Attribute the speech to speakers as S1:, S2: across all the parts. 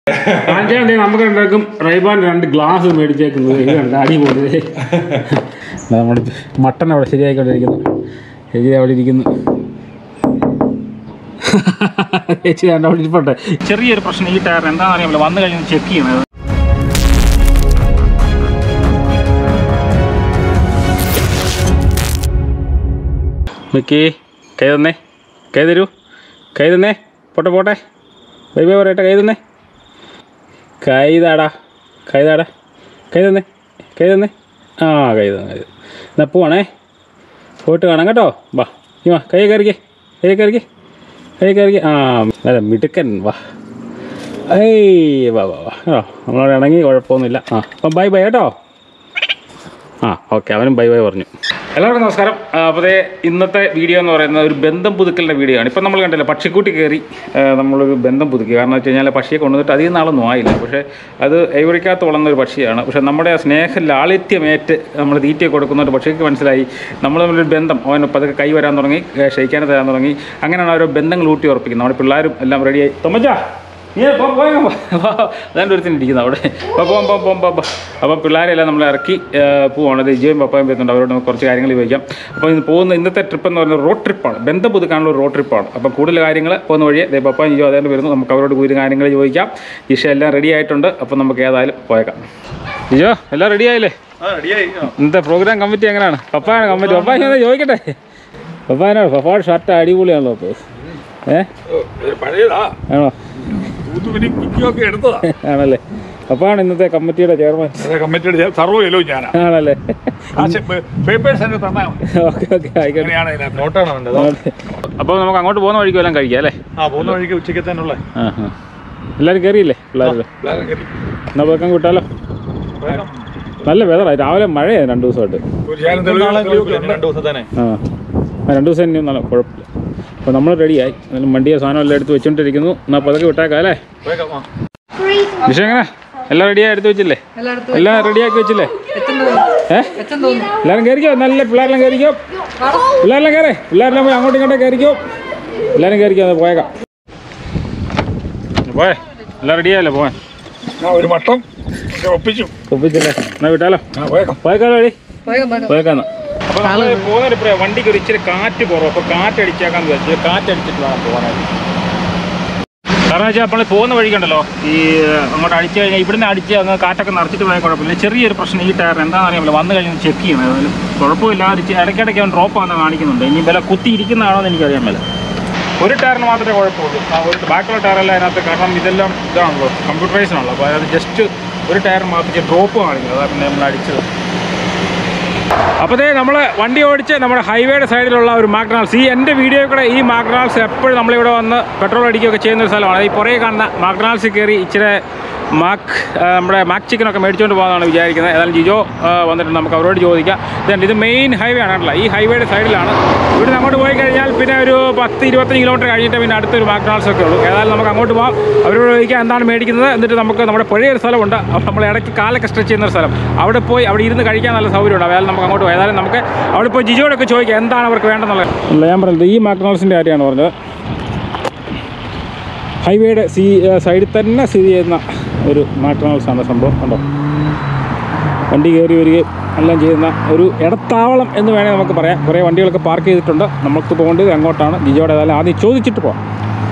S1: കാണിച്ചാൽ നമുക്ക് ഉണ്ടാക്കും റൈബാൻ രണ്ട് ഗ്ലാസ് മേടിച്ചേക്കുന്നത് ഇത് കണ്ട അടി പോകുന്നത് നമ്മൾ മട്ടൺ അവിടെ ശരിയായിക്കൊണ്ടിരിക്കുന്നു ചേച്ചി അവിടെ ഇരിക്കുന്നു ചേച്ചി എൻ്റെ അവിടെ ഇരിപ്പട്ടെ ചെറിയൊരു പ്രശ്നം ഈ ടയർ എന്താണെന്ന് അറിയാമല്ലോ വന്നു കഴിഞ്ഞ് ചെക്ക് ചെയ്യണത് മിക്കി കൈ തന്നേ കൈ തരൂ കൈ തന്നേ പോട്ടെ പോട്ടെ ബൈ ബൈ പറയട്ടെ കൈ തന്നേ കൈ താടാ കൈ താടാ കൈ തന്നേ കൈ തന്നേ ആ കൈ തന്നെ കൈ എന്നാ പോവാണേ പോയിട്ട് കാണാം കേട്ടോ വാ നീ വാ കൈ കയറിക്കേ കൈ കയറിക്കേ കൈ കയറിക്കേ ആ അല്ല മിടുക്കൻ വാ ഏയ് വാ വാ വാ കേട്ടോ നമ്മളവിടെ ഇണങ്ങി കുഴപ്പമൊന്നുമില്ല ആ അപ്പം ബൈ ബൈ കേട്ടോ ആ ഓക്കെ അവനും ബൈ ബൈ പറഞ്ഞു എല്ലാവർക്കും നമസ്കാരം അപ്പോൾ ദേ ഇന്നത്തെ വീഡിയോ എന്ന് പറയുന്നത് ഒരു ബന്ധം പുതുക്കലിൻ്റെ വീഡിയോ ആണ് ഇപ്പം നമ്മൾ കണ്ടില്ല പക്ഷിക്കൂട്ടി കയറി ആ, നമ്മളൊരു ബന്ധം പുതുക്കി കാരണം വെച്ച് കഴിഞ്ഞാൽ പക്ഷിയെ കൊണ്ടുവന്നിട്ട് അധികം നാളൊന്നും ആയില്ല പക്ഷേ അത് ഐവറിക്കകത്ത് വളർന്ന ഒരു പക്ഷിയാണ് പക്ഷേ നമ്മുടെ ആ സ്നേഹ ലാളിത്യമേറ്റ് നമ്മൾ തീറ്റ കൊടുക്കുന്ന ഒരു പക്ഷിക്ക് മനസ്സിലായി നമ്മൾ തമ്മിലൊരു ബന്ധം അവൻ പതുക്കെ കൈ വരാൻ തുടങ്ങി ക്ഷയിക്കാൻ തരാൻ തുടങ്ങി അങ്ങനെയാണ് ഓരോ ബന്ധങ്ങൾ ഊട്ടി ഉറപ്പിക്കുന്നത് നമ്മുടെ പിള്ളേരും എല്ലാം റെഡിയായി തൊമ്മച്ചാ നീ പോ പോയ അതാണ്ട് ഒരുത്തിന് ഇരിക്കുന്നത് അവിടെ അപ്പോൾ പോകാം പോകാം പോകാം പോകാം അപ്പോൾ പിള്ളേരെല്ലാം നമ്മൾ ഇറക്കി ആ, പോവാണ് ഇത് ഇജയും പപ്പായും വരുന്നുണ്ട് അവരോട് നമുക്ക് കുറച്ച് കാര്യങ്ങൾ ചോദിക്കാം അപ്പോൾ ഇന്ന് പോകുന്ന ഇന്നത്തെ ട്രിപ്പ് എന്ന് പറയുന്നത് റോഡ് ട്രിപ്പാണ് ബന്ധം പുതുക്കാനുള്ള ഒരു റോഡ് ട്രിപ്പാണ് അപ്പോൾ കൂടുതൽ കാര്യങ്ങൾ പോകുന്ന വഴിയെ ദേ പപ്പായും ഇജോ അതേണ്ട് വരുന്നു നമുക്ക് അവരോട് കൂടുതൽ കാര്യങ്ങൾ ചോദിക്കാം ഇഷ എല്ലാം റെഡി ആയിട്ടുണ്ട് അപ്പോൾ നമുക്ക് ഏതായാലും പോയേക്കാം ഇജോ എല്ലാം റെഡി ആയില്ലേ ഇന്നത്തെ പ്രോഗ്രാം കമ്മിറ്റി എങ്ങനെയാണ് പപ്പായാണ് കമ്മിറ്റി പപ്പ ഇങ്ങനെ ചോദിക്കട്ടെ പപ്പാനാണ് പപ്പായുടെ ഷർട്ട് അടിപൊളിയാണല്ലോ അപ്പോൾ ഏ
S2: പഴയതാ
S1: ആണോ
S2: തൂത്തുപിടി കുറ്റിയൊക്കെ എടുത്തതാ
S1: ആണല്ലേ അപ്പാണ് ഇന്നത്തെ കമ്മിറ്റിയുടെ ചെയർമാൻ
S2: അതെ കമ്മിറ്റിയുടെ സർവ്വ ചെലോ ഞാനാ
S1: ആണല്ലേ
S2: പേപ്പേഴ്സ് എന്നെ തന്നാ മതി
S1: ഓക്കെ ഓക്കെ ആയിക്കോട്ടെ
S2: അങ്ങനെയാണ് ഇതിനകത്ത് നോട്ടാണ് വേണ്ടത്
S1: അപ്പോൾ നമുക്ക് അങ്ങോട്ട് പോകുന്ന വഴിക്ക് വല്ലതും കഴിക്കാം അല്ലേ
S2: ആ പോകുന്ന വഴിക്ക് ഉച്ചയ്ക്ക് തന്നെയുള്ള
S1: ആ ആ എല്ലാവരും കയറിയില്ലേ പിള്ളേരുടെ എന്നാൽ വെക്കാൻ കിട്ടാലോ നല്ല വെതറായി രാവിലെ മഴയാണ് രണ്ട് ദിവസമായിട്ട്
S2: രണ്ടു ദിവസം തന്നെ
S1: ആ ആ രണ്ട് ദിവസം ഇനിയും നല്ല കുഴപ്പമില്ല അപ്പോൾ നമ്മൾ റെഡിയായി എന്നാലും വണ്ടിയെ സാധനം എല്ലാം എടുത്ത് വെച്ചുകൊണ്ടിരിക്കുന്നു എന്നാൽ അപ്പോൾ അതൊക്കെ വിട്ടേക്കാം അല്ലേ വിഷ എങ്ങനെ എല്ലാം റെഡിയായി എടുത്ത് വെച്ചില്ലേ എല്ലാം റെഡിയാക്കി വെച്ചില്ലേ ഏ എല്ലാവരും കയറിക്കോ നല്ല പിള്ളേരെല്ലാം കയറിക്കോ പിള്ളേരെല്ലാം കയറേ പിള്ളേരെല്ലാം പോയി അങ്ങോട്ടും ഇങ്ങോട്ടും കയറിക്കോ എല്ലാവരും കയറിക്കോ അത് പോയേക്കാം പോയേ എല്ലാം റെഡിയായല്ലേ പോയാൻ
S2: ആ ഒരു മട്ടം ഒക്കെ ഒപ്പിച്ചു
S1: ഒപ്പിച്ചില്ലേ എന്നാ വിട്ടാലോ
S2: ആ പോയേക്കാം
S1: പോയേക്കാലോ വഴി പോയേക്കാന്ന് അപ്പോൾ നമ്മൾ പോകുന്നൊരു വണ്ടിക്ക് ഒരു ഇച്ചിരി കാറ്റ് കുറവ് അപ്പോൾ കാറ്റടിച്ചേക്കാന്ന് വെച്ച് കാറ്റടിച്ചിട്ട് വേണം പോകാനായിട്ട് കാരണം വെച്ചാൽ നമ്മൾ പോകുന്ന വഴിക്കുണ്ടല്ലോ ഈ അങ്ങോട്ട് അടിച്ചു കഴിഞ്ഞാൽ ഇവിടുന്ന് അടിച്ച് അങ്ങ് കാറ്റൊക്കെ നിറച്ചിട്ട് പോയാൽ കുഴപ്പമില്ല ചെറിയൊരു പ്രശ്നം ഈ ടയർ എന്താണെന്ന് അറിയാമല്ലോ വന്നു കഴിഞ്ഞാൽ ചെക്ക് ചെയ്യണം അതിന് കുഴപ്പമില്ല അടിച്ച് ഇടയ്ക്കിടയ്ക്ക് അവൻ ഡ്രോപ്പ് ആണെന്ന് കാണിക്കുന്നുണ്ട് ഇനി വില കുത്തി ഇരിക്കുന്നതാണോ എന്ന് എനിക്കറിയാൻ മേല ഒരു ടയറിന് മാത്രമേ കുഴപ്പമുള്ളൂ ആ ഒരു ബാക്കിയുള്ള ടയറെല്ലാം അതിനകത്ത് കാരണം ഇതെല്ലാം ഇതാണല്ലോ കമ്പ്യൂട്ടറൈസ് ആണല്ലോ അപ്പോൾ അത് ജസ്റ്റ് ഒരു ടയർ മാത്രം ഡ്രോപ്പ് കാണിക്കുന്നത് അതാണ് പിന്നെ നമ്മൾ അടിച്ചത് അപ്പോൾ ദേ നമ്മൾ വണ്ടി ഓടിച്ച് നമ്മുടെ ഹൈവേയുടെ സൈഡിലുള്ള ഒരു മാക്ഡൊണാൾഡ്സ് ഈ എൻ്റെ വീഡിയോ കൂടെ ഈ മാക്ഡൊണാൾഡ്സ് എപ്പോഴും നമ്മളിവിടെ വന്ന് പെട്രോൾ അടിക്കുകയൊക്കെ ചെയ്യുന്ന ഒരു സ്ഥലമാണ് ഈ പുറകെ കാണുന്ന മാക്ഡൊണാൾഡ്സിൽ കയറി ഇച്ചിരി മാക്ക് ആ, നമ്മുടെ മാക്ക് ചിക്കനൊക്കെ മേടിച്ചുകൊണ്ട് പോകാനാണ് വിചാരിക്കുന്നത് ഏതായാലും ജിജോ ആ, വന്നിട്ട് നമുക്ക് അവരോട് ചോദിക്കാം ഇതുണ്ട് ഇത് മെയിൻ ഹൈവേ ആണ് കേട്ടോ ഈ ഹൈവേയുടെ സൈഡിലാണ് ഇവിടുന്ന് അങ്ങോട്ട് പോയി കഴിഞ്ഞാൽ പിന്നെ ഒരു പത്ത് ഇരുപത്തഞ്ച് കിലോമീറ്റർ കഴിഞ്ഞിട്ട് പിന്നെ അടുത്തൊരു മാക്ഡൊണാൾഡ്സ് ഒക്കെ ഉള്ളൂ ഏതായാലും നമുക്ക് അങ്ങോട്ട് പോകാം അവരോട് ചോദിക്കാം എന്താണ് മേടിക്കുന്നത് എന്നിട്ട് നമുക്ക് നമ്മുടെ പഴയൊരു സ്ഥലമുണ്ട് അപ്പോൾ നമ്മൾ ഇടയ്ക്ക് കാലൊക്കെ സ്ട്രെച്ച് ചെയ്യുന്ന ഒരു സ്ഥലം അവിടെ പോയി അവിടെ ഇരുന്ന് കഴിക്കാൻ നല്ല സൗകര്യമുണ്ട് അതായത് നമുക്ക് അങ്ങോട്ട് പോയി ഏതായാലും നമുക്ക് അവിടെ പോയി ജിജോടൊക്കെ ചോദിക്കാം എന്താണ് അവർക്ക് വേണ്ടെന്നുള്ളത് അല്ല ഞാൻ പറഞ്ഞത് ഈ മാക്ഡൊണാൾഡ്സിൻ്റെ കാര്യമാണ് പറഞ്ഞത് ഹൈവേയുടെ സി സൈഡിൽ തന്നെ സ്ഥിതി ചെയ്യുന്ന ഒരു മാക്ഡൊണാൾഡ്സ് ആണ് സംഭവം കണ്ടോ വണ്ടി കയറി വരികയും എല്ലാം ചെയ്യുന്ന ഒരു ഇടത്താവളം എന്ന് വേണേൽ നമുക്ക് പറയാം കുറേ വണ്ടികളൊക്കെ പാർക്ക് ചെയ്തിട്ടുണ്ട് നമുക്ക് പോകേണ്ടത് അങ്ങോട്ടാണ് ജിജോടെ ഏതായാലും ആദ്യം ചോദിച്ചിട്ട് പോവാം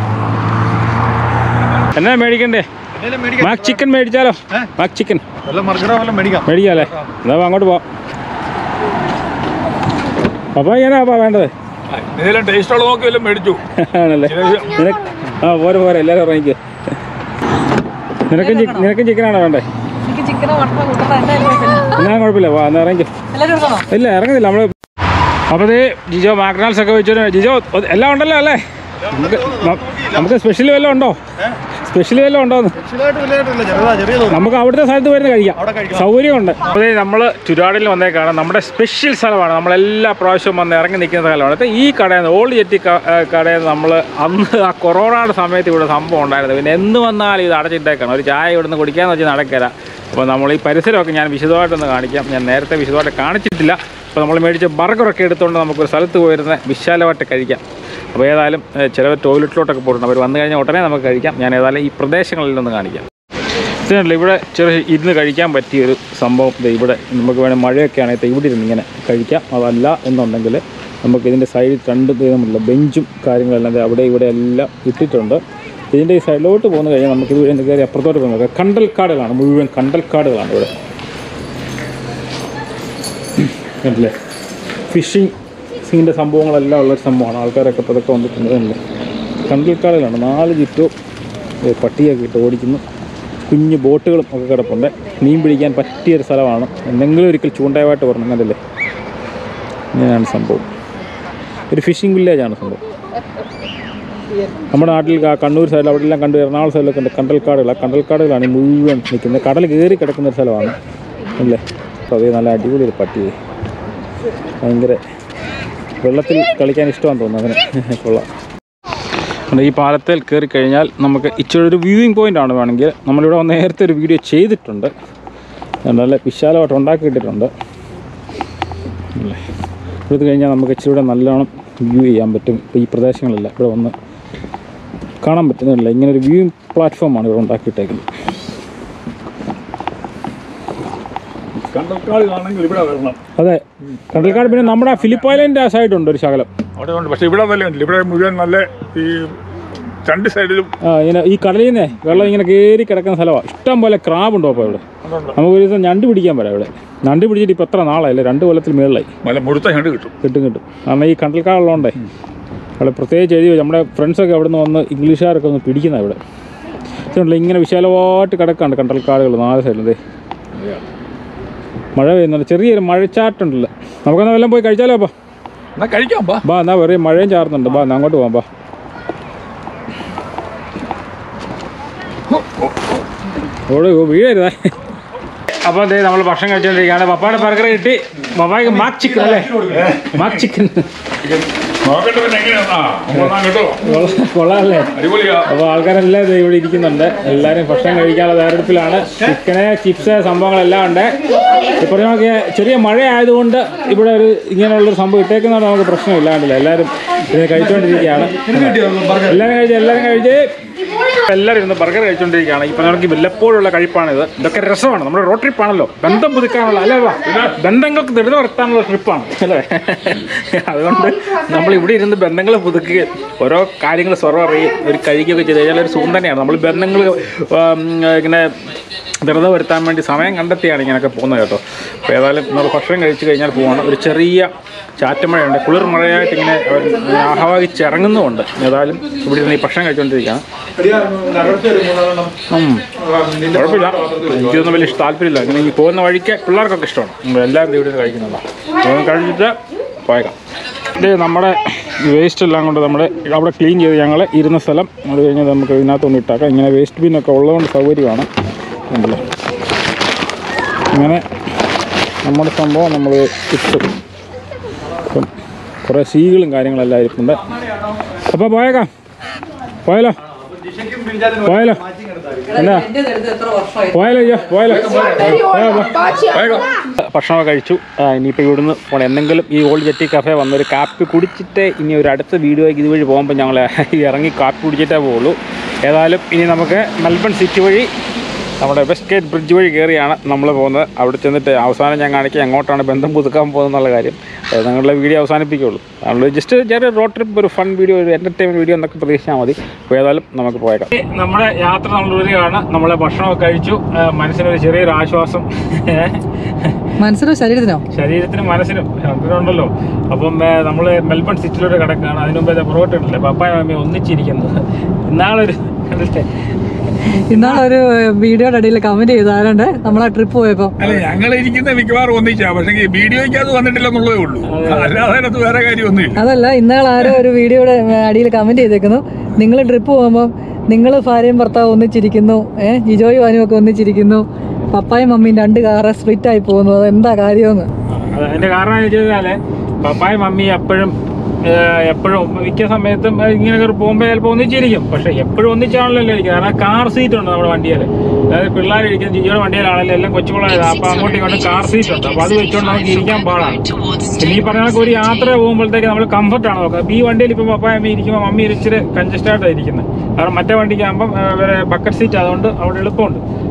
S1: എന്നാ മേടിക്കണ്ടേ മാക് ചിക്കൻ മേടിച്ചാലോ മാക് ചിക്കൻ
S2: വല്ല മർഗറ വല്ല മേടിക്കാം
S1: മേടിക്കാല്ലേ എന്നാ അങ്ങോട്ട് പോവാം പപ്പാ ഇങ്ങനെ വേണ്ടത്
S2: ഇതിലും ടേസ്റ്റ് ഉള്ള നോക്കി വല്ലതും മേടിച്ചു
S1: ആണല്ലേ നിനക്ക് ആ പോരെ പോരെ എല്ലാവരും ഇറങ്ങിക്കോ നിനക്കും ചിക്ക് നിനക്കും ചിക്കനാണോ വേണ്ടേ
S3: എനിക്ക് ചിക്കനോ മട്ടനോ കൂട്ടണോ എന്തായാലും കുഴപ്പമില്ല.
S1: എന്നാ കുഴപ്പമില്ല വാ എന്നാ ഇറങ്ങിക്കോ
S3: എല്ലാവരും എടുക്കണോ
S1: ഇല്ല ഇറങ്ങുന്നില്ല നമ്മൾ അപ്പോൾ ദേ ജിജോ മാക്ഡൊണാൾഡ്സ് ഒക്കെ വെച്ചിട്ട് ജിജോ ഒ- എല്ലാം ഉണ്ടല്ലോ അല്ലേ നമുക്ക് ന- നമുക്ക് സ്പെഷ്യൽ വല്ലതും ഉണ്ടോ സ്പെഷ്യൽ വല്ലതും ഉണ്ടോന്ന് നമുക്ക് അവിടുത്തെ സ്ഥലത്ത് വരുന്ന കഴിക്കാം സൗകര്യമുണ്ട് അപ്പോൾ നമ്മൾ ചുരാടിൽ വന്നേക്കാണ് നമ്മുടെ സ്പെഷ്യൽ സ്ഥലമാണ് നമ്മളെല്ലാ പ്രാവശ്യവും വന്ന് ഇറങ്ങി നിൽക്കുന്ന സ്ഥലമാണ് അപ്പോൾ ഈ കടയിൽ നിന്ന് ഓൾഡ് ജെറ്റി ക- ഏ, കടയിൽ നിന്ന് നമ്മൾ അന്ന് ആ കൊറോണയുടെ സമയത്ത് ഇവിടെ സംഭവം ഉണ്ടായിരുന്നു പിന്നെ എന്ന് വന്നാലും ഇത് അടച്ചിട്ടേക്കാണ് ഒരു ചായ ഇവിടുന്ന് കുടിക്കാന്ന് വെച്ചാൽ നടക്കല അപ്പോൾ നമ്മൾ ഈ പരിസരമൊക്കെ ഞാൻ വിശദമായിട്ടൊന്ന് കാണിക്കാം ഞാൻ നേരത്തെ വിശദമായിട്ട് കാണിച്ചിട്ടില്ല അപ്പോൾ നമ്മൾ മേടിച്ച ബർഗറൊക്കെ എടുത്തുകൊണ്ട് നമുക്കൊരു സ്ഥലത്ത് പോയിരുന്ന വിശാലമായിട്ട് കഴിക്കാം അപ്പോൾ ഏതായാലും ഏ, ചിലവർ ടോയ്ലറ്റിലോട്ടൊക്കെ പോയിട്ടുണ്ട് അവർ വന്നു കഴിഞ്ഞാൽ ഉടനെ നമുക്ക് കഴിക്കാം ഞാൻ ഏതായാലും ഈ പ്രദേശങ്ങളിലൊന്ന് കാണിക്കാം ഇതിനല്ല ഇവിടെ ചെറിയ ഇരുന്ന് കഴിക്കാൻ പറ്റിയ ഒരു സംഭവം ദേ ഇവിടെ നമുക്ക് വേണേൽ മഴയൊക്കെ ആണെങ്കിൽ ദേ ഇവിടെ ഇരുന്ന് ഇങ്ങനെ കഴിക്കാം അതല്ല എന്നുണ്ടെങ്കിൽ നമുക്ക് ഇതിൻ്റെ സൈഡിൽ രണ്ട് വിധമുള്ള ബെഞ്ചും കാര്യങ്ങളെല്ലാം ദേ അവിടെ ഇവിടെ എല്ലാം ഇട്ടിട്ടുണ്ട് ഇതിൻ്റെ ഈ സൈഡിലോട്ട് പോകുന്ന കഴിഞ്ഞാൽ നമുക്ക് ഇത് വഴി കയറി അപ്പുറത്തോട്ട് പോകുന്നത് കണ്ടൽക്കാടുകളാണ് മുഴുവൻ കണ്ടൽക്കാടുകളാണ് ഇവിടെ കണ്ടില്ലേ ഫിഷിംഗ് സീൻ്റെ സംഭവങ്ങളെല്ലാം ഉള്ളൊരു സംഭവമാണ് ആൾക്കാരൊക്കെ ഇപ്പോൾ ഇതൊക്കെ വന്നിട്ടുണ്ട് കണ്ടില്ലേ കണ്ടൽക്കാടുകളാണ് നാല് ചുറ്റും ഏ, പട്ടിയൊക്കെ ഇട്ട് ഓടിക്കുന്നു കുഞ്ഞു ബോട്ടുകളും ഒക്കെ കിടപ്പുണ്ട് മീൻ പിടിക്കാൻ പറ്റിയൊരു സ്ഥലമാണ് എന്തെങ്കിലും ഒരിക്കൽ ചൂണ്ടയുമായിട്ട് പറഞ്ഞു കണ്ടില്ലേ ഇങ്ങനെയാണ് സംഭവം ഒരു ഫിഷിംഗ് വില്ലേജാണ് സംഭവം നമ്മുടെ നാട്ടിൽ ക- കണ്ണൂർ സൈഡിൽ അവിടെ എല്ലാം കണ്ടു എറണാകുളം സൈഡിലൊക്കെ ഉണ്ട് കണ്ടൽക്കാടുകൾ ആ കണ്ടൽക്കാടുകളാണ് ഈ മുഴുവൻ നിൽക്കുന്നത് കടൽ കയറി കിടക്കുന്ന ഒരു സ്ഥലമാണ് അല്ലേ അപ്പോൾ അത് നല്ല അടിപൊളി ഒരു പട്ടി ഭയങ്കര വെള്ളത്തിൽ കളിക്കാൻ ഇഷ്ടമാണെന്ന് തോന്നുന്നു അങ്ങനെ കൊള്ളാം അതുകൊണ്ട് ഈ പാലത്തിൽ കയറി കഴിഞ്ഞാൽ നമുക്ക് ഇച്ചിരി ഒരു വ്യൂവിങ് പോയിന്റ് ആണ് വേണമെങ്കിൽ നമ്മളിവിടെ വന്ന് നേരത്തെ ഒരു വീഡിയോ ചെയ്തിട്ടുണ്ട് നല്ല വിശാലമായിട്ട് ഉണ്ടാക്കിയിട്ടിട്ടുണ്ട് അല്ലേ ഇവിടുത്തെ കഴിഞ്ഞാൽ നമുക്ക് ഇച്ചിരി കൂടെ നല്ലോണം വ്യൂ ചെയ്യാൻ പറ്റും ഇപ്പോൾ ഈ പ്രദേശങ്ങളെല്ലാം ഇവിടെ വന്ന് കാണാൻ പറ്റുന്നില്ല ഇങ്ങനെ ഒരു വ്യൂയിങ് പ്ലാറ്റ്ഫോമാണ് ഇവിടെ ഉണ്ടാക്കിയിട്ടേക്കുന്നത്
S2: കണ്ടൽക്കാടുകളാണെങ്കിൽ ഇവിടെ വരണം
S1: അതെ കണ്ടൽക്കാട് പിന്നെ നമ്മുടെ ഫിലിപ്പ് ഐലൻഡ് ആ സൈഡുണ്ട് ഒരു ശകലം
S2: അവിടെ ഉണ്ട് പക്ഷെ ഇവിടെ അതല്ലേ ഉണ്ടല്ലോ ഇവിടെ മുഴുവൻ നല്ല ഈ രണ്ട് സൈഡിലും
S1: ആ ഇങ്ങനെ ഈ കടലിൽ നിന്നേ വെള്ളം ഇങ്ങനെ കയറി കിടക്കുന്ന സ്ഥലമാണ് ഇഷ്ടം പോലെ ക്രാബ് ഉണ്ടോ അപ്പോൾ ഇവിടെ
S2: അതുണ്ട്.
S1: നമുക്ക് ഒരു ദിവസം ഞണ്ട് പിടിക്കാൻ വരാം ഇവിടെ ഞണ്ട് പിടിച്ചിട്ട് ഇപ്പോൾ എത്ര നാളായില്ലേ രണ്ട് കൊല്ലത്തിൽ മേളിലായി
S2: നല്ല മുഴുത്ത ഞണ്ട് കിട്ടും
S1: കിട്ടും കിട്ടും കാരണം ഈ കണ്ടൽക്കാടുള്ളതുകൊണ്ടേ അവിടെ പ്രത്യേകിച്ച് എഴുതി വെച്ചു. നമ്മുടെ ഫ്രണ്ട്സൊക്കെ അവിടെ നിന്ന് വന്ന് ഇംഗ്ലീഷുകാരൊക്കെ ഒന്ന് പിടിക്കുന്ന ഇവിടെ ഇതുണ്ടല്ലോ ഇങ്ങനെ വിശാലമായിട്ട് കിടക്കാണ്ട് കണ്ടൽക്കാടുകൾ നാല് സൈഡിലേ മഴ പെയ്യുന്നുണ്ട് ചെറിയൊരു മഴച്ചാട്ടുണ്ടല്ലോ നമുക്കെന്നാ വല്ലതും പോയി കഴിച്ചാലോ അപ്പോൾ
S2: എന്നാ കഴിക്കാം പാ
S1: ബാ എന്നാ വേറെ മഴയും ചാറുന്നുണ്ട് ബാ എന്നാ അങ്ങോട്ട് പോകാം ബാ ഓട് വീഴരുതേ അപ്പോൾ അതെ നമ്മൾ ഭക്ഷണം കഴിച്ചുകൊണ്ടിരിക്കുകയാണ് പപ്പായുടെ ബർഗർ കിട്ടി പപ്പായ്ക്ക് മാക് ചിക്കൻ അല്ലേ മാക് ചിക്കൻ
S2: നോക്കട്ടെ പിന്നെ എങ്ങനെയാ ആ കൊള്ളാം കേട്ടോ
S1: കൊള്ളാമല്ലേ
S2: അടിപൊളിയാ
S1: അപ്പോൾ ആൾക്കാരെല്ലാം ദേ ഇവിടെ ഇരിക്കുന്നുണ്ട് എല്ലാവരും ഭക്ഷണം കഴിക്കാനുള്ള തയ്യാറെടുപ്പിലാണ് ചിക്കന് ചിപ്സ് സംഭവങ്ങളെല്ലാം ഉണ്ട് ഇപ്പോൾ നമുക്ക് ചെറിയ മഴ ആയതുകൊണ്ട് ഇവിടെ ഒരു ഇങ്ങനെയുള്ളൊരു സംഭവം ഇട്ടേക്കുന്നതുകൊണ്ട് നമുക്ക് പ്രശ്നമില്ല കണ്ടില്ല എല്ലാവരും ഇത് കഴിച്ചുകൊണ്ടിരിക്കുകയാണ് എല്ലാവരും കഴിച്ച് എല്ലാവരും കഴിച്ച് എല്ലാവരും ഇരുന്ന് ബർഗർ കഴിച്ചുകൊണ്ടിരിക്കുകയാണ് ഇപ്പം നമുക്ക് വല്ലപ്പോഴുള്ള കഴിപ്പാണിത് ഇതൊക്കെ രസമാണ് നമ്മുടെ റോഡ് ട്രിപ്പാണല്ലോ ബന്ധം പുതുക്കാനുള്ള അല്ലേ വാ ബന്ധങ്ങൾക്ക് ദൃഢ വരുത്താനുള്ള ട്രിപ്പാണ് അല്ലേ അതുകൊണ്ട് നമ്മൾ ഇവിടെ ഇരുന്ന് ബന്ധങ്ങൾ പുതുക്കുകയും ഓരോ കാര്യങ്ങൾ സ്വറം അറിയുകയും ഒരു കഴിക്കുകയൊക്കെ ചെയ്ത് കഴിഞ്ഞാൽ ഒരു സുഖം തന്നെയാണ് നമ്മൾ ബന്ധങ്ങൾ ഉം, ഇങ്ങനെ ദൃഢത വരുത്താൻ വേണ്ടി സമയം കണ്ടെത്തിയാണ് ഇങ്ങനെയൊക്കെ പോകുന്നത് കേട്ടോ അപ്പോൾ ഏതായാലും നമ്മൾ ഭക്ഷണം കഴിച്ച് കഴിഞ്ഞാൽ പോവാണ് ഒരു ചെറിയ ചാറ്റമഴയുണ്ട് കുളിർ മഴയായിട്ട് ഇങ്ങനെ അവർ ആഹ്വാദിച്ചിറങ്ങുന്നുമുണ്ട് ഏതായാലും ഇവിടെ ഇരുന്ന് ഈ ഭക്ഷണം കഴിച്ചുകൊണ്ടിരിക്കുകയാണ് ഉം. കുഴപ്പമില്ല എനിക്കൊന്നും വലിയ ഇഷ്ടം താല്പര്യമില്ല ഇങ്ങനെ ഈ പോകുന്ന വഴിക്ക് പിള്ളേർക്കൊക്കെ ഇഷ്ടമാണ് നമ്മൾ എല്ലാവരും ഇവിടെ നിന്ന് കഴിക്കുന്നുണ്ട് അപ്പോൾ കഴിച്ചിട്ട് പോയേക്കാം ഇത് നമ്മുടെ വേസ്റ്റ് എല്ലാം കൊണ്ട് നമ്മുടെ അവിടെ ക്ലീൻ ചെയ്ത് ഞങ്ങൾ ഇരുന്ന സ്ഥലം അത് കഴിഞ്ഞ് നമുക്ക് ഇതിനകത്തൊന്ന് ഇട്ടാക്കാം ഇങ്ങനെ വേസ്റ്റ് ബിന്നൊക്കെ ഉള്ളതുകൊണ്ട് സൗകര്യമാണ് ഉണ്ടല്ലോ ഇങ്ങനെ നമ്മുടെ സംഭവം നമ്മൾ ഇട്ടു അപ്പം കുറേ സീകളും കാര്യങ്ങളെല്ലാം ഇരിപ്പുണ്ട് അപ്പോൾ പോയേക്കാം പോയാലോ പോയാലോ എന്നാ പോയാലോ അയ്യോ പോയാലോ പോയാലോ പോ. ഭക്ഷണമൊക്കെ കഴിച്ചു ആ, ഇനിയിപ്പോൾ ഇവിടുന്ന് പോകണം എന്തെങ്കിലും ഈ ഓൾഡ് ജെറ്റി കഫേ വന്നൊരു കാപ്പി കുടിച്ചിട്ട് ഇനി ഒരു അടുത്ത വീഡിയോയ്ക്ക് ഇതുവഴി പോകുമ്പോൾ ഞങ്ങൾ ഇറങ്ങി കാപ്പി കുടിച്ചിട്ടേ പോകുള്ളൂ ഏതായാലും ഇനി നമുക്ക് മെൽബൺ സിറ്റി വഴി നമ്മുടെ വെസ്റ്റ് ഗേറ്റ് ബ്രിഡ്ജ് വഴി കയറിയാണ് നമ്മൾ പോകുന്നത് അവിടെ ചെന്നിട്ട് അവസാനം ഞാൻ കാണിക്കുക എങ്ങോട്ടാണ് ബന്ധം പുതുക്കാൻ പോകുന്നത് എന്നുള്ള കാര്യം അത് ഞങ്ങളുടെ വീഡിയോ അവസാനിപ്പിക്കുകയുള്ളൂ നമ്മൾ ജസ്റ്റ് ചെറിയ റോഡ് ട്രിപ്പ് ഒരു ഫൺ വീഡിയോ ഒരു എൻ്റർടൈൻമെൻറ്റ് വീഡിയോ എന്നൊക്കെ പ്രതീക്ഷിച്ചാൽ മതി അപ്പോൾ ഏതായാലും നമുക്ക് പോയേക്കാം നമ്മുടെ യാത്ര നമ്മൾ വരികയാണ് നമ്മളെ ഭക്ഷണമൊക്കെ കഴിച്ചു ആ, മനസ്സിനൊരു ചെറിയൊരു ആശ്വാസം
S3: മനസ്സിലോ ശരീരത്തിനോ
S1: ശരീരത്തിനും മനസ്സിനും രണ്ടിനുണ്ടല്ലോ അപ്പം നമ്മൾ മെൽബൺ സിറ്റിയിലൂടെ കിടക്കുകയാണ് അതിന് മുമ്പേ പുറകോട്ട് ഉണ്ടല്ലേ പപ്പായ മമ്മി ഒന്നിച്ചിരിക്കുന്നത് ഇന്നാളൊരു കണ്ടില്ലേ
S3: ഇന്നാളൊരു വീഡിയോയുടെ അടിയിൽ കമന്റ് ചെയ്തു ആരുണ്ട് നമ്മളെ ട്രിപ്പ് പോയപ്പോ
S2: അല്ല ഞങ്ങൾ ഇരിക്കുന്ന മിക്കവാറും ഒന്നിച്ചാ പക്ഷേ വീഡിയോയ്ക്ക് അത് വന്നിട്ടില്ല എന്നുള്ളതേ ഉള്ളൂ അല്ലാതെ അതിനകത്ത് വേറെ കാര്യമൊന്നുമില്ല
S3: അതല്ല ഇന്നാൾ ആരോ ഒരു വീഡിയോയുടെ അടിയിൽ കമന്റ് ചെയ്തേക്കുന്നു നിങ്ങൾ ട്രിപ്പ് പോകുമ്പോൾ നിങ്ങൾ ഭാര്യയും ഭർത്താവും ഒന്നിച്ചിരിക്കുന്നു ഏഹ് ജിജോയും അനുവും ഒക്കെ ഒന്നിച്ചിരിക്കുന്നു പപ്പായും മമ്മിയും രണ്ട് കാറ് സ്പ്ലിറ്റ് ആയി പോകുന്നു അത് എന്താ കാര്യമെന്ന്
S1: അത് അതിന്റെ കാരണം എന്ന് വെച്ച് കഴിഞ്ഞാല് പപ്പായ മമ്മി എപ്പോഴും എപ്പോഴും മിക്ക സമയത്തും ഏഹ്, ഇങ്ങനെ കയറി പോകുമ്പോൾ ചിലപ്പോൾ ഒന്നിച്ചിരിക്കും പക്ഷെ എപ്പോഴും ഒന്നിച്ചാണല്ലോ ഇരിക്കുന്നത് കാരണം കാർ സീറ്റ് ഉണ്ട് നമ്മുടെ വണ്ടിയിൽ അതായത് പിള്ളേർ ഇരിക്കുന്ന ജിജിയുടെ വണ്ടിയിലാണല്ലോ എല്ലാം കൊച്ചുപിള്ളേരാണ് അപ്പോൾ അങ്ങോട്ടും ഇങ്ങോട്ടും കാർ സീറ്റ് ഉണ്ട് അപ്പോൾ അത് വെച്ചുകൊണ്ട് നമുക്ക് ഇരിക്കാൻ പാടാണ് പിന്നെ ഈ പറഞ്ഞ കണക്ക് ഒരു യാത്ര പോകുമ്പോഴത്തേക്ക് നമ്മൾ കംഫർട്ടാണ് നോക്കുക അപ്പോൾ ഈ വണ്ടിയിൽ ഇപ്പോൾ പപ്പായ മമ്മി ഇരിക്കുമ്പോൾ മമ്മി ഇച്ചിരി കൺജസ്റ്റഡ് ആയിട്ടിരിക്കുന്നത് കാരണം മറ്റേ വണ്ടിക്ക് ആകുമ്പം ബക്കറ്റ് സീറ്റ് അതുകൊണ്ട് അവിടെ എളുപ്പമുണ്ട്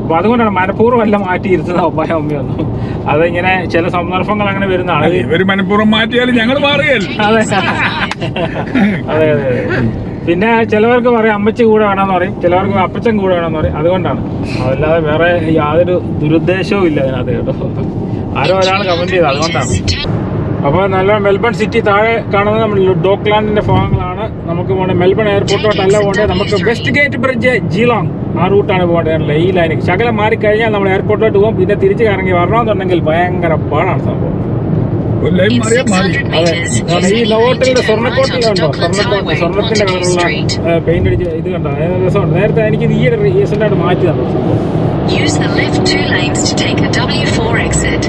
S1: അപ്പോൾ അതുകൊണ്ടാണ് മനഃപൂർവ്വം എല്ലാം മാറ്റി ഇരുത്തുന്നത് പപ്പായ മമ്മിയൊന്നും അതിങ്ങനെ ചില സന്ദർഭങ്ങൾ അങ്ങനെ വരുന്നതാണ് ഇത്
S2: ഇവര് മനഃപൂർവ്വം മാറ്റിയാലും ഞങ്ങൾ മാറുകയല്ല
S1: അതെ അതെ അതെ അതെ പിന്നെ ചിലവർക്ക് പറയും അമ്മച്ചി കൂടെ വേണമെന്ന് പറയും ചിലവർക്ക് അപ്പച്ചൻ കൂടെ വേണമെന്ന് പറയും അതുകൊണ്ടാണ് അതല്ലാതെ വേറെ യാതൊരു ദുരുദ്ദേശവും ഇല്ല അതിനകത്ത് കേട്ടോ ആരോ ഒരാൾ കമന്റ് ചെയ്ത് അതുകൊണ്ടാണ് അപ്പോൾ നല്ല മെൽബൺ സിറ്റി താഴെ കാണുന്നത് നമ്മൾ ഡോക്ലാൻഡിന്റെ ഭാഗങ്ങളാണ് നമുക്ക് പോകേണ്ട മെൽബൺ എയർപോർട്ടോട്ടല്ല പോകേണ്ടത് നമുക്ക് വെസ്റ്റ് ഗേറ്റ് ബ്രിഡ്ജ് ജീലോങ് ആ റൂട്ടാണ് പോകേണ്ടത് ഈ ലൈനിൽ ശകലം മാറിക്കഴിഞ്ഞാൽ നമ്മൾ എയർപോർട്ടിലോട്ട് പോകും പിന്നെ തിരിച്ച് കറങ്ങി വരണമെന്നുണ്ടെങ്കിൽ ഭയങ്കര പാടാണ് സംഭവം
S2: ഒരു ലൈൻ മാറിയാൽ മാറി
S1: അതെ കാരണം ഈ ലോകോട്ടിലെ സ്വർണ്ണക്കോട്ടിലുണ്ടോ സ്വർണ്ണക്കോട്ട് സ്വർണ്ണത്തിന്റെ കളറുള്ള പെയിന്റ് അടിച്ച് ഇത് കണ്ടോ അത് രസമുണ്ട് നേരത്തെ എനിക്ക് ഇത് ഈ റീസെന്റ് ആയിട്ട് മാറ്റി തന്നു
S4: Use the left two lanes to take the W4 exit.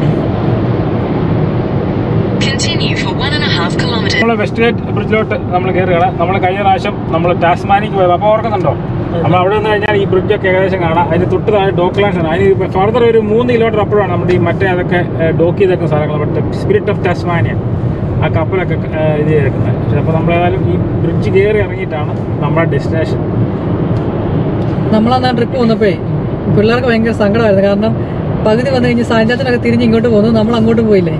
S4: Continue for one and a half kilometers.
S1: നമ്മൾ വെസ്റ്റ് ഗേറ്റ് ബ്രിഡ്ജിലോട്ട് നമ്മൾ കയറുകയാണ് നമ്മൾ കഴിഞ്ഞ പ്രാവശ്യം നമ്മൾ ടാസ്മാനിക്ക് പോയത് അപ്പോൾ ഓർക്കുന്നുണ്ടോ നമ്മൾ അവിടെ നിന്ന് കഴിഞ്ഞാൽ ഈ ബ്രിഡ്ജൊക്കെ ഏകദേശം കാണാം അതിന് തൊട്ട് താഴെ ഡോക്ലാൻഡ്സ് ആണ് അതിന് ഫർദർ ഒരു മൂന്ന് കിലോമീറ്റർ അപ്പോഴാണ് നമ്മുടെ ഈ മറ്റേ അതൊക്കെ ഡോക്ക് ചെയ്തേക്കുന്ന സ്ഥലങ്ങൾ മറ്റേ സ്പിരിറ്റ് ഓഫ് ടാസ്മാനിയ ആ കപ്പലൊക്കെ ഏഹ്, ഇത് ചെയ്തേക്കുന്നത് പക്ഷേ അപ്പോൾ നമ്മളേതായാലും ഈ ബ്രിഡ്ജ് കയറി ഇറങ്ങിയിട്ടാണ് നമ്മുടെ ഡെസ്റ്റിനേഷൻ
S3: നമ്മളന്ന് ട്രിപ്പ് വന്നപ്പോഴേ പിള്ളേർക്ക് ഭയങ്കര സങ്കടമായിരുന്നു കാരണം പകുതി വന്നു കഴിഞ്ഞ് സാഞ്ചാത്തിനൊക്കെ തിരിഞ്ഞ് ഇങ്ങോട്ട് പോന്നു നമ്മൾ അങ്ങോട്ട് പോയില്ലേ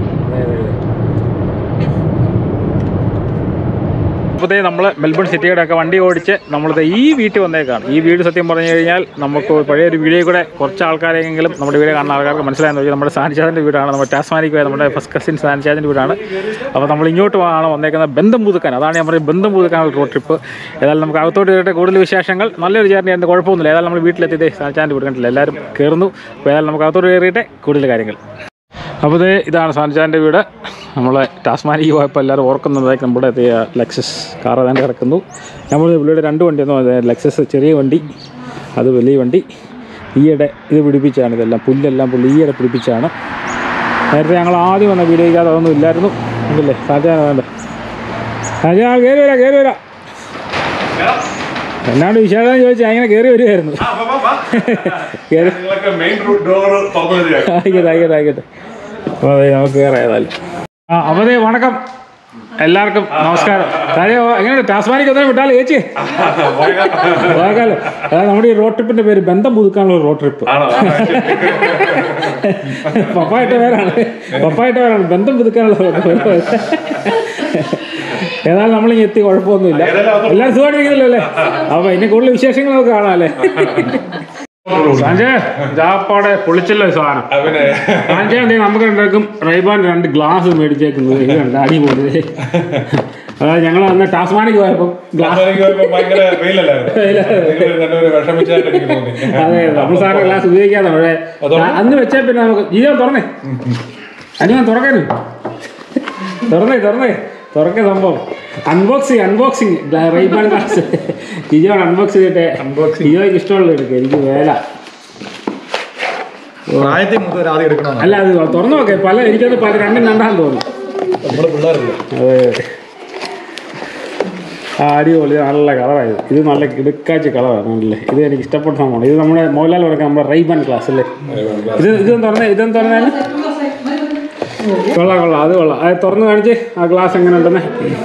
S1: അപ്പോൾ നമ്മൾ മെൽബൺ സിറ്റിയുടെ ഒക്കെ വണ്ടി ഓടിച്ച് നമ്മളിത് ഈ വീട്ടിൽ വന്നേക്കാണ് ഈ വീട് സത്യം പറഞ്ഞു കഴിഞ്ഞാൽ നമുക്ക് പഴയ ഒരു വീഡിയോ കൂടെ കുറച്ച് ആൾക്കാരെങ്കിലും നമ്മുടെ വീഡിയോ കാണുന്ന ആൾക്കാർക്ക് മനസ്സിലായെന്ന് വെച്ചാൽ നമ്മുടെ സാനിച്ചാദിൻ്റെ വീടാണ് നമ്മുടെ ടാസ്മാനിക്ക് പോയ നമ്മുടെ ഫസ്റ്റ് കസിൻ സാനിച്ചാദിൻ്റെ വീടാണ് അപ്പോൾ നമ്മൾ ഇങ്ങോട്ട് ആണ് വന്നേക്കുന്നത് ബന്ധം പുതുക്കാൻ അതാണ് ഞാൻ പറയുന്നത് ബന്ധം പുതുക്കാനുള്ള റോഡ് ട്രിപ്പ് ഏതായാലും നമുക്ക് അകത്തോട്ട് കയറിയിട്ട് കൂടുതൽ വിശേഷങ്ങൾ നല്ലൊരു ജേർണി ആയിരുന്നു കുഴപ്പമൊന്നുമില്ല ഏതായാലും നമ്മൾ വീട്ടിലെത്തിയത് സാനിച്ചാദിൻ്റെ വീട് കണ്ടില്ല എല്ലാവരും കയറുന്നു അപ്പോൾ ഏതായാലും നമുക്ക് അകത്തോട്ട് കയറിയിട്ട് കൂടുതൽ കാര്യങ്ങൾ അപ്പോൾ ഇത് ഇതാണ് സാൻജാൻ്റെ വീട് നമ്മൾ ടാസ്മാനിക്ക് പോയപ്പോൾ എല്ലാവരും ഓർക്കുന്നതായി നമ്മുടെ എത്തിയ ലെക്സസ് കാർ ഏതാണ്ട് കിടക്കുന്നു നമ്മൾ പുള്ളിയുടെ രണ്ട് വണ്ടിയൊന്നും ലെക്സസ് ചെറിയ വണ്ടി അത് വലിയ വണ്ടി ഈയിടെ ഇത് പിടിപ്പിച്ചാണ് ഇതെല്ലാം പുല്ലെല്ലാം പുള്ളി ഈയിടെ പിടിപ്പിച്ചാണ് നേരത്തെ ഞങ്ങൾ ആദ്യം വന്ന വീഡിയോയ്ക്കകത്ത് അതൊന്നും ഇല്ലായിരുന്നു അതല്ലേ സാൻജാൻ വേണ്ട സാൻജാൻ കയറി വരാം കയറി വരാം എന്നാണ്ട് വിശേഷം ചോദിച്ചാൽ അങ്ങനെ കയറി വരുമായിരുന്നു കയറി ആയിക്കോട്ടെ ആയിക്കോട്ടെ ആയിക്കോട്ടെ അപ്പോൾ അതെ നമുക്ക് കയറാം ഏതായാലും ആ അപ്പോൾ അതെ വണക്കം എല്ലാവർക്കും നമസ്കാരം താഴെ എങ്ങനെയുണ്ട് ടാസ്മാനിക്ക് ഒന്നും വിട്ടാലോ ചേച്ചി പോകാലോ അതായത് നമ്മുടെ ഈ റോഡ് ട്രിപ്പിന്റെ പേര് ബന്ധം പുതുക്കാനുള്ള ഒരു റോഡ് ട്രിപ്പ് പപ്പായിട്ട പേരാണ് പപ്പായിട്ട പേരാണ് ബന്ധം പുതുക്കാനുള്ള റോഡ് ട്രിപ്പ് ഏതായാലും നമ്മളിങ്ങനെ എത്തി കുഴപ്പമൊന്നുമില്ല എല്ലാവരും സുഖമായിട്ടിരിക്കുന്നല്ലോ അല്ലേ അപ്പൊ ഇനി കൂടുതൽ വിശേഷങ്ങൾ നമുക്ക് കാണാം അല്ലേ സഞ്ജയ് ജാപ്പാടെ പൊളിച്ചല്ലോ ഈ സാധനം സഞ്ജയ് എന്തെങ്കിലും നമുക്ക് രണ്ടാക്കും റൈബാൻ രണ്ട് ഗ്ലാസ് മേടിച്ചേക്കുന്നത് ഇത് കണ്ട അടിപൊളി അതായത് ഞങ്ങൾ അന്ന് ടാസ്മാനിക്ക് പോയപ്പോൾ ഗ്ലാസ്
S5: ഭയങ്കര വെയിലല്ലായിരുന്നു നിങ്ങൾ രണ്ടുപേരും വിഷമിച്ചായിട്ട് എനിക്ക് തോന്നി
S1: അതെ നമ്മൾ സാറിന് ഗ്ലാസ് ഉപയോഗിക്കാതെ പക്ഷേ അന്ന് വെച്ചാൽ പിന്നെ നമുക്ക് ജീവൻ തുറന്നേ അനിയൻ തുറക്കാനും തുറന്നേ തുറന്നേ തുറക്കേ സംഭവം അൺബോക്സിങ് അൺബോക്സിങ് റൈബാൻ ഗ്ലാസ് ജിജോണ് അൺബോക്സ് ചെയ്തിട്ട് ജിജോയ്ക്ക് ഇഷ്ടമുള്ള എടുക്കുക എനിക്ക് വേല
S5: പ്രായത്തിൽ മുതൽ ആദ്യം എടുക്കണം
S1: അല്ല അത് തുറന്നു നോക്കേ പല എനിക്കത് പല രണ്ടും രണ്ടാന്ന് തോന്നുന്നു
S5: നമ്മുടെ പിള്ളേരല്ലേ
S1: അതെ ആ അടിപൊളി നല്ല കളറായത് ഇത് നല്ല കിടുക്കാച്ച കളറാണ് നല്ല ഇത് എനിക്ക് ഇഷ്ടപ്പെട്ട സംഭവമാണ് ഇത് നമ്മുടെ മോഹൻലാൽ പറഞ്ഞ നമ്മുടെ റൈബൻ ക്ലാസ് അല്ലേ ഇത് ഇതൊന്നും തുറന്നേ ഇതൊന്നും തുറന്നേ കൊള്ളാം കൊള്ളാം അത് കൊള്ളാം അത് തുറന്ന് കാണിച്ച് ആ ഗ്ലാസ് എങ്ങനെ ഉണ്ടെന്ന്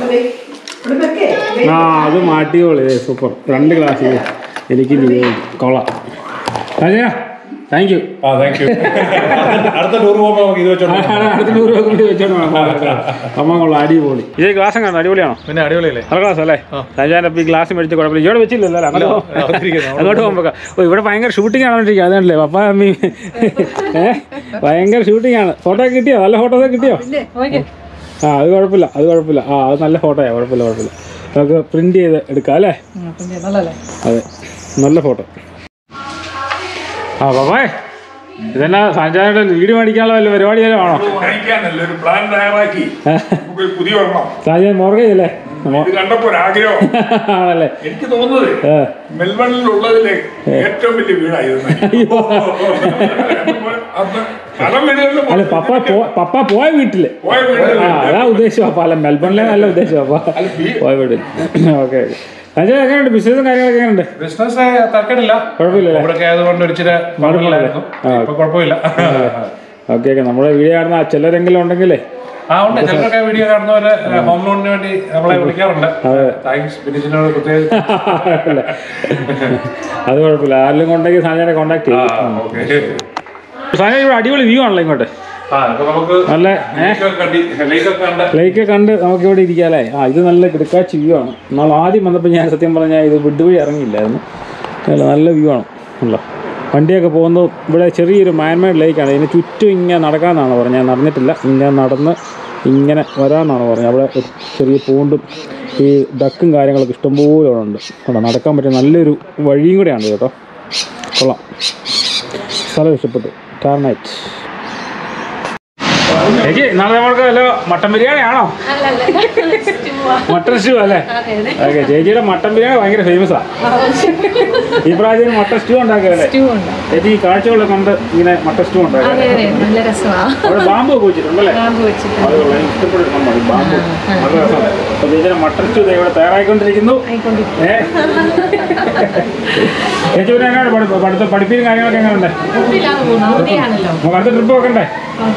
S1: ആ അത് മാറ്റിയോളി സൂപ്പർ രണ്ട് ഗ്ലാസ് എനിക്ക് കൊള്ളാം അതെയാ താങ്ക് യു
S5: ആ താങ്ക് യു അടുത്ത ടൂർ പോകുമ്പോൾ നമുക്ക് ഇത് വെച്ചോണ്ട്
S1: അടുത്ത നൂറ് രൂപ കൂടി വെച്ചോണ്ട് അമ്മ കൊള്ളാം അടിപൊളി ഇത് ഗ്ലാസ് കാണാം അടിപൊളിയാണോ
S5: പിന്നെ അടിപൊളിയല്ലേ
S1: നല്ല ക്ലാസ് അല്ലേ രാജാൻ ഈ ഗ്ലാസ് മേടിച്ച് കുഴപ്പമില്ല ഇവിടെ വെച്ചില്ലല്ലോ അല്ലേ? അങ്ങോട്ട് പോ. അങ്ങോട്ട് പോകുമ്പോ ഓ ഇവിടെ ഭയങ്കര ഷൂട്ടിംഗ് ആണോണ്ടിരിക്കുക അതുകൊണ്ടല്ലേ പപ്പ അമ്മി ഏ ഭയങ്കര ഷൂട്ടിംഗ് ആണ് ഫോട്ടോ ഒക്കെ കിട്ടിയോ നല്ല ഫോട്ടോ ഒക്കെ കിട്ടിയോ ആ അത് കുഴപ്പമില്ല അത് കുഴപ്പമില്ല ആ അത് നല്ല ഫോട്ടോയാ കുഴപ്പമില്ല കുഴപ്പമില്ല നമുക്ക് പ്രിന്റ് ചെയ്ത് എടുക്കാം അല്ലേ
S3: നല്ലല്ലേ
S1: അതെ നല്ല ഫോട്ടോ ആ പപ്പേ ഇതെന്നാ സഞ്ചാരയുടെ വീഡിയോ മേടിക്കാനുള്ള വല്ല പരിപാടി വല്ലതും ആണോ
S2: വാങ്ങിക്കാനല്ല ഒരു പ്ലാൻ തയ്യാറാക്കി നമുക്ക് ഒരു പുതിയ ഒരെണ്ണം
S1: സാജൻ മോർഗേജ് അല്ലേ
S2: ഇത് കണ്ടപ്പോ ഒരു ആഗ്രഹം
S1: ആണല്ലേ
S2: എനിക്ക് തോന്നുന്നത്
S1: ഏ
S2: മെൽബണിൽ ഉള്ളതിലെ ഏറ്റവും വലിയ വീടായിരുന്നു
S1: അയ്യോ
S2: അന്ന് പല വീടുകളിലും
S1: അല്ല പപ്പ പോ പപ്പ പോയ വീട്ടില്
S2: പോയ വീടുകളിൽ
S1: ആ അതാ ഉദ്ദേശം അപ്പൊ അല്ല മെൽബണിലെ നല്ല ഉദ്ദേശം അപ്പൊ പോയ വീട്ടിൽ ഓക്കെ ഓക്കെ അജയ് എങ്ങനെയുണ്ട് ബിസിനസ്സും കാര്യങ്ങളൊക്കെ എങ്ങനെയുണ്ട്
S5: ബിസിനസ് തർക്കമില്ല
S1: കുഴപ്പമില്ലല്ലേ
S5: ഇവിടെയൊക്കെ ആയതുകൊണ്ട് ഒരു ഇച്ചിരി പാടുകളിലായിരുന്നു
S1: ആ.
S5: ഇപ്പൊ കുഴപ്പമില്ല
S1: ഓക്കെ ഓക്കെ നമ്മുടെ വീഡിയോ കാണുന്ന ചിലരെങ്കിലും ഉണ്ടെങ്കിലേ
S5: ആ ഉണ്ട് ചിലരൊക്കെ വീഡിയോ കാണുന്നവര് ഹോം ലോണിന് വേണ്ടി നമ്മളെ വിളിക്കാറുണ്ട് താങ്ക്സ് ബിനിഷിനോട് പ്രത്യേകിച്ച്
S1: അത് കുഴപ്പമില്ല ആരെങ്കിലും കൊണ്ടെങ്കിൽ സാധനം കോണ്ടാക്ട്
S5: ആ
S1: ചെയ്യും
S5: ഓക്കെ
S1: സാധനം ഇവിടെ അടിപൊളി വ്യൂ ആണല്ലോ ഇങ്ങോട്ട്
S5: ആ അപ്പൊ നമുക്ക്
S1: നല്ല ഏ
S5: ലൈക്കൊക്കെ കണ്ടി ലൈക്കൊക്കെ കണ്ട്
S1: ലേക്ക് കണ്ട് നമുക്ക് ഇവിടെ ഇരിക്കാം അല്ലേ ആ ഇത് നല്ല കിടക്കാച്ച് വ്യൂ ആണ് എന്നാൽ ആദ്യം വന്നപ്പോൾ ഞാൻ സത്യം പറഞ്ഞാൽ ഇത് വിഡ് വഴി ഇറങ്ങിയില്ലായിരുന്നു നല്ല നല്ല വ്യൂ ആണ് ഉള്ള വണ്ടിയൊക്കെ പോകുന്നത് ഇവിടെ ചെറിയൊരു മാൻമേഡ് ലേക്കാണ് ഇതിന് ചുറ്റും ഇങ്ങനെ നടക്കാമെന്നാണ് പറഞ്ഞത് ഞാൻ നടന്നിട്ടില്ല ഇങ്ങനെ നടന്ന് ഇങ്ങനെ വരാമെന്നാണ് പറഞ്ഞത് അവിടെ ഒരു ചെറിയ പൂണ്ടും ഈ ഡക്കും കാര്യങ്ങളൊക്കെ ഇഷ്ടംപോലെ അവിടെ ഉണ്ട് അവിടെ നടക്കാൻ പറ്റിയ നല്ലൊരു വഴിയും കൂടെയാണ് ഇത് കേട്ടോ കൊള്ളാം സ്ഥലം ഇഷ്ടപ്പെട്ടു ടാർനൈറ്റ് ചേച്ചി നാളെ നമ്മൾക്ക് വല്ല മട്ടൻ ബിരിയാണി ആണോ മട്ടൻ സ്റ്റൂ അല്ലേ ഓക്കെ ചേച്ചിയുടെ മട്ടൻ ബിരിയാണി ഭയങ്കര ഫേമസാ ഈ പ്രാവശ്യം മട്ടൻ സ്റ്റൂ ഉണ്ടാക്കിയല്ലേ ചേച്ചി ഈ കാഴ്ചകളൊക്കെ കണ്ട് ഇങ്ങനെ മട്ടൻ സ്റ്റൂ ഉണ്ടാക്കുക
S6: നല്ല രസമാണ്
S1: അവിടെ ബാമ്പു ഒക്കെ വെച്ചിട്ടുണ്ടല്ലേ അത് കൊള്ളാം. എനിക്ക് ഇഷ്ടപ്പെട്ട ഒരു സംഭവം ഈ ബാമ്പു നല്ല രസമാണ് അപ്പൊ ചേച്ചിയുടെ മട്ടൻ സ്റ്റൂ ദേ ഇവിടെ തയ്യാറായിക്കൊണ്ടിരിക്കുന്നു ഏ ചേച്ചി പിന്നെ എങ്ങനെ പഠി- പഠിത്തം പഠിപ്പിക്കും കാര്യങ്ങളൊക്കെ എങ്ങനെ ഉണ്ട് നമുക്ക് അടുത്ത ട്രിപ്പ് വെക്കണ്ടേ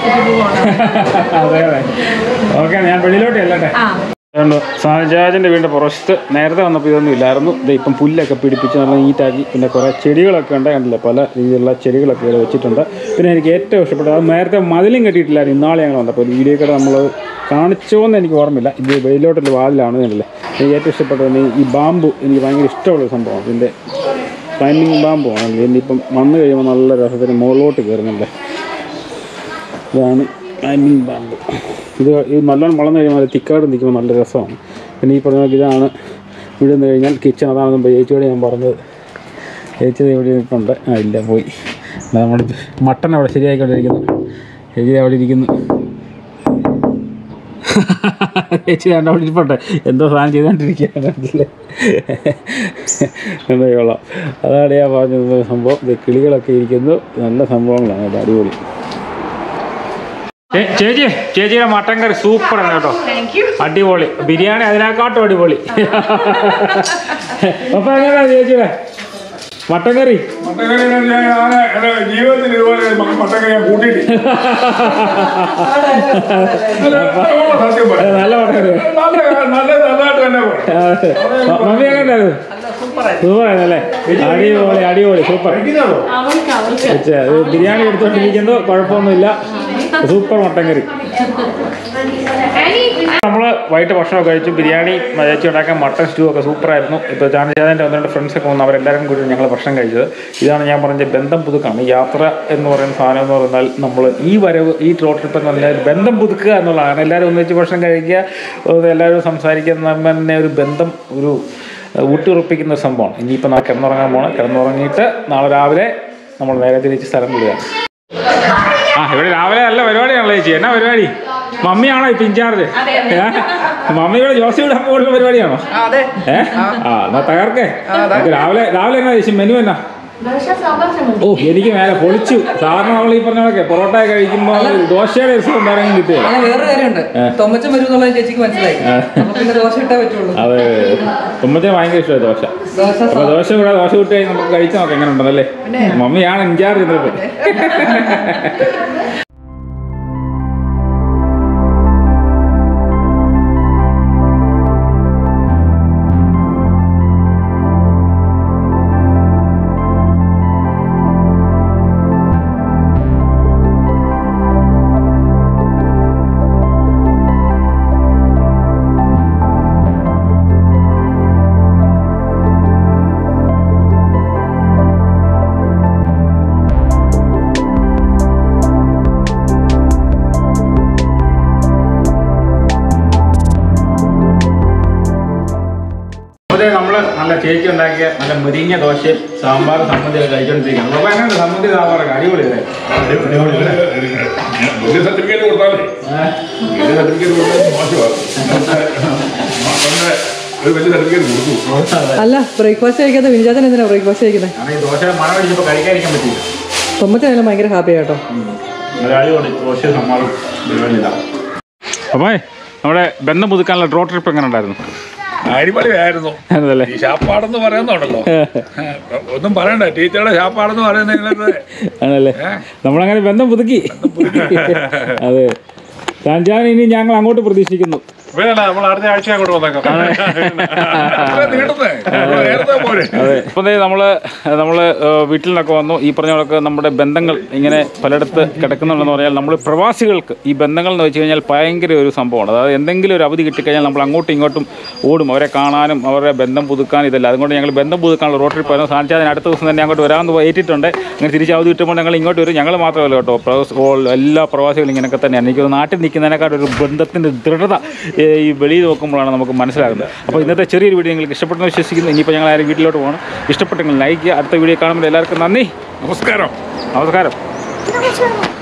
S1: അതെ അതെ ഓക്കെ ഞാൻ വെളിയിലോട്ട് ചെല്ലട്ടെ അതുകൊണ്ട് സാജാജിൻ്റെ വീടിൻ്റെ പുറത്ത് നേരത്തെ വന്നപ്പോൾ ഇതൊന്നും ഇല്ലായിരുന്നു ഇത് ഇപ്പം പുല്ലൊക്കെ പിടിപ്പിച്ച് നല്ല നീറ്റാക്കി പിന്നെ കുറേ ചെടികളൊക്കെ ഉണ്ട് കണ്ടില്ലേ പല രീതിയിലുള്ള ചെടികളൊക്കെ ഇവിടെ വെച്ചിട്ടുണ്ട് പിന്നെ എനിക്ക് ഏറ്റവും ഇഷ്ടപ്പെട്ടത് അത് നേരത്തെ മതിലും കെട്ടിയിട്ടില്ലായിരുന്നു ഇന്നാളെ ഞങ്ങൾ വന്നപ്പോൾ ഒരു വീഡിയോ കൂടെ നമ്മൾ കാണിച്ചോന്ന് എനിക്ക് ഓർമ്മയില്ല ഇത് വെളിയിലോട്ടുള്ള വാതിലാണ് കണ്ടില്ലേ എനിക്ക് ഏറ്റവും ഇഷ്ടപ്പെട്ടത് ഈ ബാമ്പു എനിക്ക് ഭയങ്കര ഇഷ്ടമുള്ള സംഭവമാണ് ഇതിൻ്റെ ക്ലൈമ്പിങ് ബാമ്പു ആണല്ലോ ഇനിയിപ്പം വന്നു കഴിയുമ്പോൾ നല്ല രസത്തിന് മുകളിലോട്ട് കയറുന്നുണ്ട് ഇതാണ് ക്ലൈമ്പിങ് ബാമ്പ് ഇത് ഈ നല്ലോണം വളർന്നു കഴിയുമ്പോൾ അത് തിക്കാട് നിൽക്കുമ്പോൾ നല്ല രസമാണ് പിന്നെ ഈ പറഞ്ഞ പോലെ ഇതാണ് ഇവിടെ നിന്ന് കഴിഞ്ഞാൽ കിച്ചൺ അതാണെന്ന് ചേച്ചിയോട് ഞാൻ പറഞ്ഞത് ചേച്ചി ദേ ഇവിടെ നിൽപ്പുണ്ട് ആ ഇല്ല പോയി നമ്മൾ മട്ടൺ അവിടെ ശരിയായിക്കൊണ്ടിരിക്കുന്നു ചേച്ചി ദേ അവിടെ ഇരിക്കുന്നു ചേച്ചി ഞാൻ അവിടെ ഇരിപ്പുണ്ട് എന്തോ സാധനം ചെയ്തുകൊണ്ടിരിക്കുകയാണ് കണ്ടില്ലേ എന്താ കൊള്ളാം അതാണ് ഞാൻ പറഞ്ഞത് സംഭവം ഇത് കിളികളൊക്കെ ഇരിക്കുന്നു നല്ല സംഭവങ്ങളാണ് കേട്ടോ അടിപൊളി ചേ- ചേച്ചി ചേച്ചിയുടെ മട്ടൻ കറി സൂപ്പർ ആണ് കേട്ടോ അടിപൊളി ബിരിയാണി അതിനെക്കാട്ടും അടിപൊളി അപ്പൊ എങ്ങനെയാ ചേച്ചിയുടെ മട്ടൻ കറി
S2: മട്ടക്കറി ഞാൻ ഞാൻ എൻ്റെ ജീവിതത്തിൽ ഇതുപോലെ മ- മട്ടക്കറി ഞാൻ കൂട്ടിയിട്ടില്ല അല്ല, അതുകൊണ്ട് സത്യം പറയാം.
S1: നല്ല മട്ടൻ കറി
S2: നല്ല നല്ല നല്ലതായിട്ട് തന്നെ പറയാം
S1: മമ്മി എങ്ങനെയായിരുന്നു സൂപ്പർ ആയിരുന്നല്ലേ അടിപൊളി അടിപൊളി സൂപ്പർ ചേച്ചി, അത് ബിരിയാണി എടുത്തോണ്ടിരിക്കുന്നു കുഴപ്പമൊന്നുമില്ല സൂപ്പർ മട്ടൻ കറി നമ്മൾ വൈകിട്ട് ഭക്ഷണമൊക്കെ കഴിച്ചു ബിരിയാണി ചേച്ചി ഉണ്ടാക്കാൻ മട്ടൻ സ്റ്റൂ ഒക്കെ സൂപ്പറായിരുന്നു ഇപ്പോൾ ചാനചാതൻ്റെ ഒന്ന് രണ്ട് ഫ്രണ്ട്സൊക്കെ വന്നു അവരെല്ലാവരും കൂടി ഞങ്ങൾ ഭക്ഷണം കഴിച്ചത് ഇതാണ് ഞാൻ പറഞ്ഞ ബന്ധം പുതുക്കാണ് യാത്ര എന്ന് പറയുന്ന സാധനം എന്ന് പറഞ്ഞാൽ നമ്മൾ ഈ വരവ് ഈ റോഡ് ട്രിപ്പ് എന്ന് പറഞ്ഞാൽ ബന്ധം പുതുക്കുക എന്നുള്ളതാണ് എല്ലാവരും ഒന്നിച്ച് ഭക്ഷണം കഴിക്കുക അത് എല്ലാവരും സംസാരിക്കുന്ന തന്നെ ഒരു ബന്ധം ഒരു ഊട്ടിയുറപ്പിക്കുന്ന ഒരു സംഭവമാണ് ഇനിയിപ്പോൾ നാളെ കിടന്നുറങ്ങാൻ പോകണം കിടന്നുറങ്ങിയിട്ട് നാളെ രാവിലെ നമ്മൾ നേരെ തിരിച്ച് സ്ഥലം വിടുകയാണ് ആ ഇവിടെ രാവിലെ നല്ല പരിപാടിയാണല്ലോ ചേച്ചി എന്നാ പരിപാടി മമ്മിയാണോ ഇപ്പൊ ഇൻചാർജ് മമ്മിയുടെ ജോസി വിടാൻ പോകുന്ന പരിപാടിയാണോ
S3: അതെ
S1: ഏ ആ എന്നാ തകർക്കേ നമുക്ക് രാവിലെ രാവിലെ എന്നാ ചേച്ചി മെനു എന്നാ ഓ എനിക്ക് മേലെ പൊളിച്ചു സാധാരണ നമ്മൾ ഈ പറഞ്ഞ കണക്കെ പൊറോട്ട കഴിക്കുമ്പോൾ ദോശയുടെ രസം ഉണ്ടായിരുന്നു കിട്ടുക
S3: അല്ല വേറെ കാര്യമുണ്ട് തൊമ്മച്ചൻ വരും എന്നുള്ളത് ചേച്ചിക്ക് മനസ്സിലായി അപ്പൊ പിന്നെ ദോശ ഇട്ടേ പറ്റുള്ളൂ
S1: അതെ തുമ്പത്തെ ഭയങ്കര ഇഷ്ടമായി ദോശ
S3: ദോശ
S1: അപ്പൊ ദോശ ഇവിടെ ദോശ വിട്ട് കഴിഞ്ഞ് നമുക്ക് കഴിച്ചു നോക്കാം എങ്ങനെ ഉണ്ടല്ലേ മമ്മിയാണ് ഇൻചാർജ് ഇന്നിപ്പോ അതെ നമ്മള് നല്ല ചേച്ചി ഉണ്ടാക്കിയ നല്ല മുരിങ്ങ ദോശയും സാമ്പാർ സമ്മന്തിയൊക്കെ കഴിച്ചോണ്ടിരിക്കുകയാണ് അപ്പൊ എങ്ങനെ സമ്മന്തി സാമ്പാറൊക്കെ അടിപൊളിയല്ലേ
S2: വലിയ സർട്ടിഫിക്കറ്റ് കൊടുത്താലേ വലിയ സർട്ടിഫിക്കറ്റ് കൊടുത്താൽ മോശമാണ് മട്ടൻ്റെ ഒരു വലിയ സർട്ടിഫിക്കറ്റ് കൊടുത്തു
S3: അല്ല ബ്രേക്ക്ഫാസ്റ്റ് കഴിക്കാതെ വിനിചാച്ചൻ എന്തിനാ ബ്രേക്ക്ഫാസ്റ്റ് കഴിക്കുന്നത്
S1: കാരണം ഈ ദോശ മണം കഴിച്ചപ്പോൾ കഴിക്കാതിരിക്കാൻ പറ്റില്ല
S3: തൊമ്മച്ചനെല്ലാം ഭയങ്കര ഹാപ്പി കേട്ടോ
S1: നല്ല അടിപൊളി ദോശ സമ്മാറും പരിപാടിയിലാണ് അപ്പേ നമ്മുടെ ബന്ധം പുതുക്കാനുള്ള റോഡ് ട്രിപ്പ് എങ്ങനെ ഉണ്ടായിരുന്നു
S2: അടിപൊളിയായിരുന്നു
S1: അതല്ലേ
S2: ഈ ശാപ്പാടെന്ന് പറയുന്നുണ്ടല്ലോ ഒന്നും പറയണ്ട ടീച്ചറുടെ ശാപ്പാടെന്ന് പറയുന്നത്
S1: ആണല്ലേ നമ്മളങ്ങനെ ബന്ധം പുതുക്കി അതെ സാൻജാൻ ഇനി ഞങ്ങൾ അങ്ങോട്ട് പ്രതീക്ഷിക്കുന്നു
S5: വേണ്ട നമ്മൾ അടുത്ത ആഴ്ച അങ്ങോട്ട് വന്നേക്കാം
S2: അത്ര നീട്ടുന്നേ നേരത്തെ പോരെ
S1: അതെ ഇപ്പം ദേ നമ്മള് നമ്മള് ഏഹ്, വീട്ടിൽ നിന്നൊക്കെ വന്നു ഈ പറഞ്ഞ കണക്ക് നമ്മുടെ ബന്ധങ്ങൾ ഇങ്ങനെ പലയിടത്ത് കിടക്കുന്നുണ്ടെന്ന് പറഞ്ഞാൽ നമ്മൾ പ്രവാസികൾക്ക് ഈ ബന്ധങ്ങൾ എന്ന് വെച്ച് കഴിഞ്ഞാൽ ഭയങ്കര ഒരു സംഭവമാണ് അതായത് എന്തെങ്കിലും ഒരു അവധി കിട്ടിക്കഴിഞ്ഞാൽ നമ്മൾ അങ്ങോട്ടും ഇങ്ങോട്ടും ഓടും അവരെ കാണാനും അവരുടെ ബന്ധം പുതുക്കാനും ഇതല്ല അതുകൊണ്ട് ഞങ്ങൾ ബന്ധം പുതുക്കാനുള്ള റോഡ് ട്രിപ്പ് ആയിരുന്നു സാധിച്ചാൽ അതിന് അടുത്ത ദിവസം തന്നെ അങ്ങോട്ട് വരാമെന്ന് ഏറ്റിട്ടുണ്ട് അങ്ങനെ തിരിച്ച് അവധി കിട്ടുമ്പോൾ ഞങ്ങൾ ഇങ്ങോട്ട് വരും ഞങ്ങൾ മാത്രമല്ല കേട്ടോ പ്രവാസ all- എല്ലാ പ്രവാസികളും ഇങ്ങനെയൊക്കെ തന്നെയാണ് എനിക്ക് തോന്നുന്നു നാട്ടിൽ നിൽക്കുന്നതിനേക്കാൾ ഒരു ബന്ധത്തിൻ്റെ ദൃഢത ഏ, ഈ വെളിയിൽ നോക്കുമ്പോഴാണ് നമുക്ക് മനസ്സിലാകുന്നത് അപ്പോൾ ഇന്നത്തെ ചെറിയൊരു വീഡിയോ നിങ്ങൾക്ക് ഇഷ്ടപ്പെട്ടെന്ന് വിശ്വസിക്കുന്നു ഇനിയിപ്പോൾ ഞങ്ങൾ ആരും വീട്ടിലോട്ട് പോകണം ഇഷ്ടപ്പെട്ടെങ്കിൽ ലൈക്ക് ചെയ്യുക അടുത്ത വീഡിയോ കാണുമ്പോൾ എല്ലാവർക്കും നന്ദി
S2: നമസ്കാരം
S1: നമസ്കാരം